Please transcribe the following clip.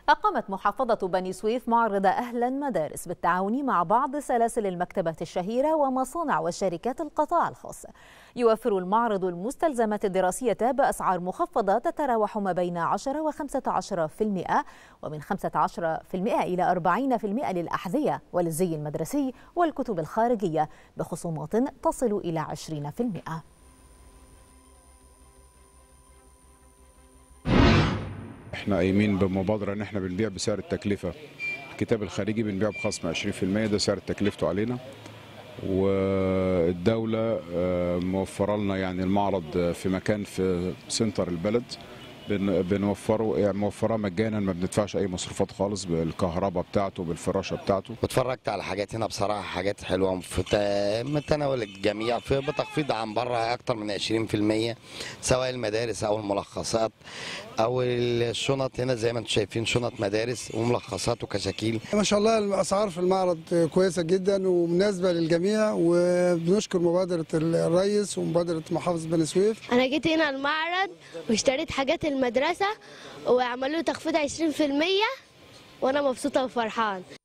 أقامت محافظة بني سويف معرض أهلا مدارس بالتعاون مع بعض سلاسل المكتبات الشهيرة ومصانع وشركات القطاع الخاص يوفر المعرض المستلزمات الدراسية بأسعار مخفضة تتراوح ما بين 10 و 15% ومن 15% إلى 40% للأحذية وللزي المدرسي والكتب الخارجية بخصومات تصل إلى 20% احنا قايمين بمبادره ان احنا بنبيع بسعر التكلفه الكتاب الخارجي بنبيع بخصم 20% ده سعر تكلفته علينا والدوله آه، موفره لنا يعني المعرض في مكان في سنتر البلد بن- بنوفره يعني موفراه مجانا ما بندفعش اي مصروفات خالص بالكهرباء بتاعته بالفراشه بتاعته واتفرجت على حاجات هنا بصراحه حاجات حلوه في تا- متناول الجميع في بتخفيض عن بره اكتر من 20% سواء المدارس او الملخصات او الشنط هنا زي ما انتم شايفين شنط مدارس وملخصات وكشاكيل ما شاء الله الاسعار في المعرض كويسه جدا ومناسبه للجميع وبنشكر مبادره الرئيس ومبادره محافظه بني سويف انا جيت هنا المعرض واشتريت حاجات المدرسه وعملوا لي تخفيض 20% وانا مبسوطه وفرحان